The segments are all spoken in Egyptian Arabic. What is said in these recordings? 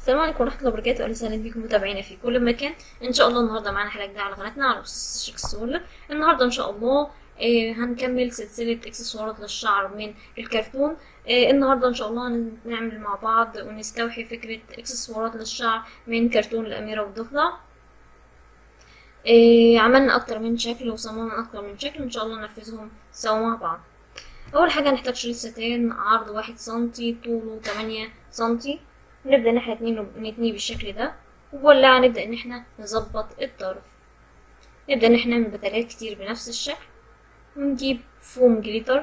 السلام عليكم ورحمة الله وبركاته أهلا وسهلا بكم متابعينا في كل مكان إن شاء الله النهاردة معانا حلقة جديدة على قناتنا على أساس شيك سول النهاردة إن شاء الله آه هنكمل سلسلة إكسسوارات للشعر من الكرتون آه النهاردة إن شاء الله هنعمل مع بعض ونستوحي فكرة إكسسوارات للشعر من كرتون الأميرة والضفدع آه عملنا أكتر من شكل وصممنا أكتر من شكل إن شاء الله ننفذهم سوا مع بعض أول حاجة هنحتاج شريط ستان عرض واحد سنتي طوله تمانية سنتي نبدأ ان احنا نتنيه بالشكل ده وولع نبدأ ان احنا نظبط الطرف نبدأ ان احنا نعمل بدلات كتير بنفس الشكل ونجيب فوم جليتر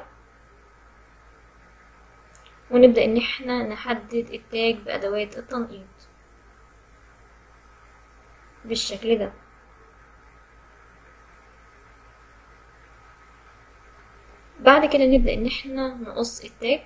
ونبدأ ان احنا نحدد التاج بأدوات التنقيط بالشكل ده بعد كده نبدأ ان احنا نقص التاج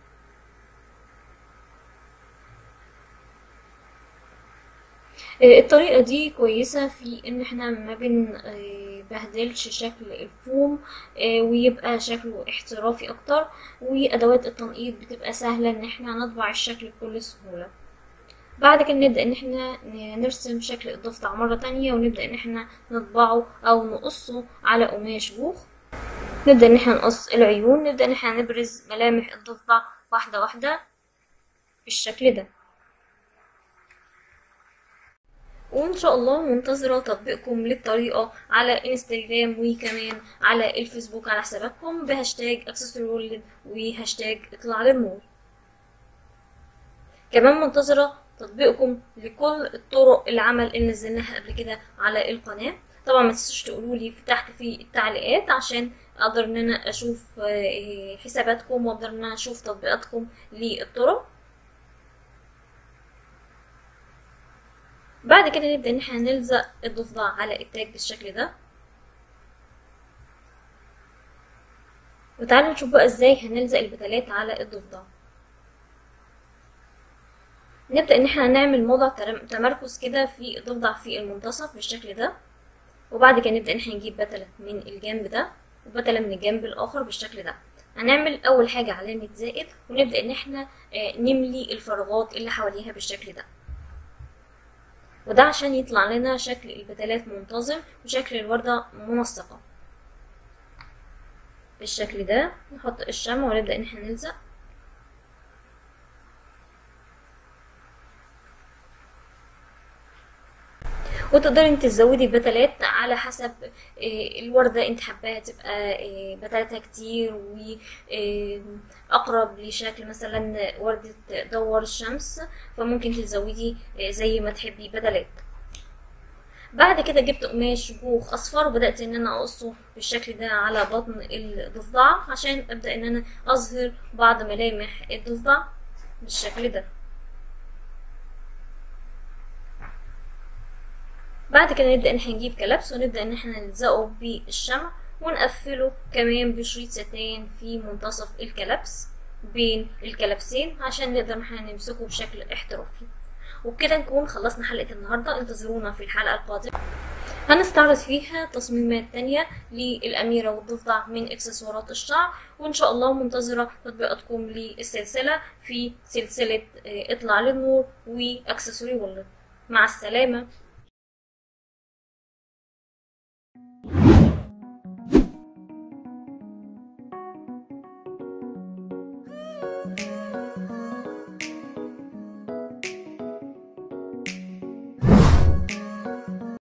الطريقة دي كويسة في ان احنا ما بنبهدلش شكل الفوم ويبقى شكله احترافي اكتر وادوات التنقيط بتبقى سهلة ان احنا نطبع الشكل بكل سهولة بعد كده نبدأ ان احنا نرسم شكل الضفدع مرة تانية ونبدأ ان احنا نطبعه او نقصه على قماش بوخ نبدأ ان احنا نقص العيون نبدأ ان احنا نبرز ملامح الضفدع واحدة واحدة بالشكل ده وان شاء الله منتظرة تطبيقكم للطريقة على انستجرام وكمان على الفيسبوك على حساباتكم بهاشتاج اكسسوري وهاشتاج اطلع للنور كمان منتظرة تطبيقكم لكل الطرق العمل اللي نزلناها قبل كده على القناة طبعا ما تنسوش تقولوا لي تحت في التعليقات عشان اقدر ان انا اشوف حساباتكم واقدر ان انا اشوف تطبيقاتكم للطرق بعد كده نبدأ ان احنا نلزق الضفدع على التاج بالشكل ده وتعالوا نشوف بقى ازاي هنلزق البتلات على الضفدع نبدأ ان احنا نعمل موضع تمركز كده في الضفدع في المنتصف بالشكل ده وبعد كده نبدأ ان احنا نجيب بتلة من الجنب ده وبتلة من الجنب الاخر بالشكل ده هنعمل اول حاجة علامة زائد ونبدأ ان احنا نملي الفراغات اللي حواليها بالشكل ده وده عشان يطلع لنا شكل البدلات منتظم وشكل الوردة منسقة بالشكل ده نحط الشمع ونبدأ ان احنا نلزق وتقدري انت تزودي البتلات على حسب الوردة انت حباها تبقى بتلاتها كتير واقرب لشكل مثلا وردة دوار الشمس فممكن تزودي زي ما تحبي بدلات بعد كده جبت قماش بوخ اصفر وبدات ان انا اقصه بالشكل ده على بطن الضفدع عشان ابدا ان انا اظهر بعض ملامح الضفدع بالشكل ده بعد كده نبدأ ان احنا نجيب كلبس ونبدأ ان احنا نلزقه بالشمع ونقفله كمان بشريط ستان في منتصف الكلبس بين الكلبسين عشان نقدر احنا نمسكه بشكل احترافي وبكده نكون خلصنا حلقة النهاردة انتظرونا في الحلقة القادمة هنستعرض فيها تصميمات تانية للأميرة والضفدع من إكسسوارات الشعر وإن شاء الله منتظرة تطبيقاتكم للسلسلة في سلسلة اطلع للنور وأكسسوري وولد مع السلامة